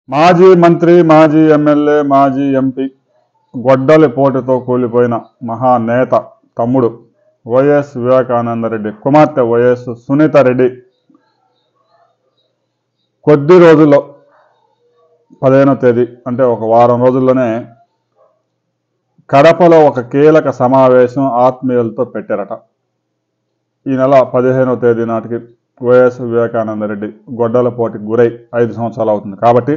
మాజీ మంత్రి మాజీ ఎమ్మెల్యే మాజీ ఎంపీ గొడ్డలి పోటుతో కూలిపోయిన మహానేత తమ్ముడు వైఎస్ వివేకానందరెడ్డి కుమార్తె వైఎస్ సునీత రెడ్డి కొద్ది రోజుల్లో పదిహేనో తేదీ అంటే ఒక వారం రోజుల్లోనే కడపలో ఒక కీలక సమావేశం ఆత్మీయులతో పెట్టారట ఈ నెల పదిహేనో తేదీ నాటికి వైఎస్ వివేకానందరెడ్డి గొడ్డల పోటీకి గురై ఐదు సంవత్సరాలు అవుతుంది కాబట్టి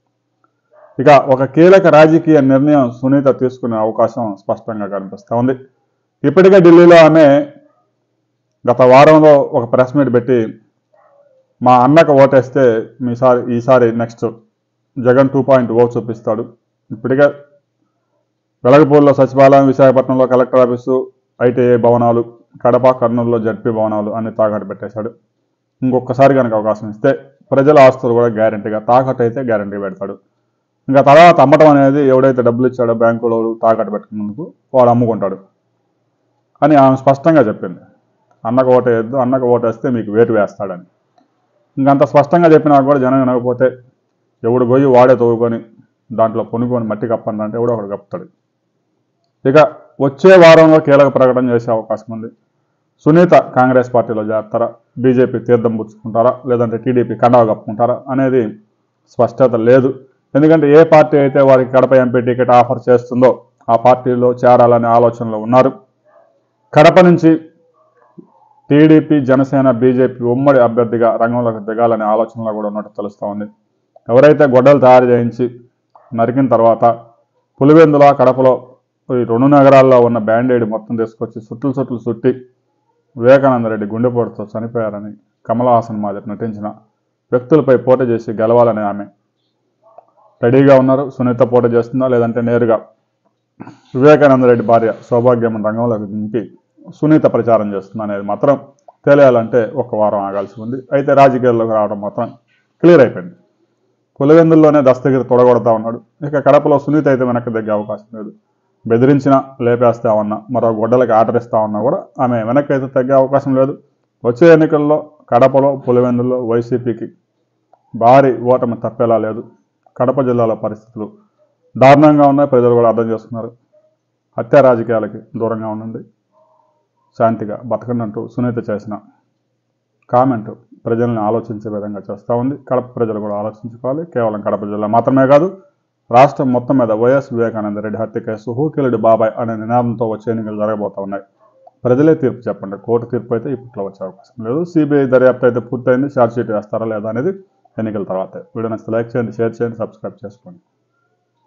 ఇక ఒక కీలక రాజకీయ నిర్ణయం సునీత తీసుకునే అవకాశం స్పష్టంగా కనిపిస్తూ ఉంది ఇప్పటికే ఢిల్లీలో ఆమె గత వారంలో ఒక ప్రెస్ మీట్ పెట్టి మా అన్నకు ఓటేస్తే మీసారి ఈసారి next Jagan two point O చూపిస్తాడు ఇప్పటికే వెలగపూర్లో సచివాలయం విశాఖపట్నంలో కలెక్టర్ ఆఫీసు ఐటీఐ భవనాలు కడప కర్నూలులో జడ్పీ భవనాలు అన్ని తాకట్టు పెట్టేశాడు ఇంకొకసారి కనుక అవకాశం ఇస్తే ప్రజల ఆస్తులు కూడా గ్యారంటీగా తాకట్టు అయితే గ్యారంటీ పెడతాడు ఇంకా తర్వాత అమ్మటం అనేది ఎవడైతే డబ్బులు ఇచ్చాడో బ్యాంకులో తాకట్టు పెట్టుకున్నందుకు వాడు అమ్ముకుంటాడు అని ఆమె స్పష్టంగా చెప్పింది అన్నకు ఓటేయద్దు అన్నకు ఓటేస్తే మీకు వేటు వేస్తాడని ఇంకంత స్పష్టంగా చెప్పినా కూడా జనం వినకపోతే ఎవడు పోయి వాడే తవ్వుకొని దాంట్లో పొనుకొని మట్టి కప్పండి అంటే ఎవడో ఒకడు కప్పుతాడు ఇక వచ్చే వారంలో కీలక ప్రకటన చేసే అవకాశం ఉంది సునీత కాంగ్రెస్ పార్టీలో చేరతారా బీజేపీ తీర్థం పుచ్చుకుంటారా లేదంటే టీడీపీ కండవ కప్పుకుంటారా అనేది స్పష్టత లేదు ఎందుకంటే ఏ పార్టీ అయితే వారికి కడప ఎంపీ టికెట్ ఆఫర్ చేస్తుందో ఆ పార్టీలో చేరాలనే ఆలోచనలో ఉన్నారు కడప నుంచి టీడీపీ జనసేన బీజేపీ ఉమ్మడి అభ్యర్థిగా రంగంలోకి దిగాలనే ఆలోచనలో కూడా ఉన్నట్టు తెలుస్తూ ఉంది ఎవరైతే గొడ్డలు తయారు చేయించి నరికిన తర్వాత పులివెందుల కడపలో ఈ రెండు నగరాల్లో ఉన్న బ్యాండేడ్ మొత్తం తీసుకొచ్చి సుట్లు సుట్లు చుట్టి వివేకానంద రెడ్డి గుండెపోటుతో చనిపోయారని కమల్ హాసన్ మాదిరి నటించిన వ్యక్తులపై పోటీ చేసి గెలవాలని ఆమె రెడీగా ఉన్నారు సునీత పోటీ చేస్తుందా లేదంటే నేరుగా వివేకానంద రెడ్డి భార్య సౌభాగ్యం రంగంలోకి దింపి సునీత ప్రచారం చేస్తుంది అనేది మాత్రం తెలియాలంటే ఒక వారం ఆగాల్సి ఉంది అయితే రాజకీయాల్లోకి రావడం మాత్రం క్లియర్ అయిపోయింది పులివెందుల్లోనే దస్తగిరి తొడగొడతా ఉన్నాడు ఇక కడపలో సునీత అయితే వెనక్కి తగ్గే అవకాశం లేదు బెదిరించినా లేపేస్తామన్నా మరో గొడ్డలకి ఆర్డర్ ఇస్తామన్నా కూడా ఆమె వెనక్కి అయితే తగ్గే అవకాశం లేదు వచ్చే ఎన్నికల్లో కడపలో పులివెందుల్లో వైసీపీకి భారీ ఓటమి తప్పేలా లేదు కడప జిల్లాలో పరిస్థితులు దారుణంగా ఉన్నాయి ప్రజలు కూడా అర్థం చేస్తున్నారు హత్య రాజకీయాలకి దూరంగా ఉండండి శాంతిగా బతకండి అంటూ సునీత చేసిన కామెంట్ ప్రజల్ని ఆలోచించే విధంగా చేస్తూ ఉంది కడప ప్రజలు కూడా ఆలోచించుకోవాలి కేవలం కడప జిల్లా మాత్రమే కాదు రాష్ట్రం మొత్తం మీద వైఎస్ వివేకానంద రెడ్డి హత్య కేసు హూకిలుడి బాబాయ్ అనే నినాదంతో వచ్చే ఎన్నికలు జరగబోతా ఉన్నాయి ప్రజలే తీర్పు చెప్పండి కోర్టు తీర్పు అయితే ఇప్పట్లో వచ్చే అవకాశం లేదు సిబిఐ దర్యాప్తు అయితే పూర్తయింది ఛార్జ్ షీట్ వేస్తారా లేదా అనేది ఎన్నికల తర్వాత వీడియో నచ్చితే లైక్ చేయండి షేర్ చేయండి సబ్స్క్రైబ్ చేసుకోండి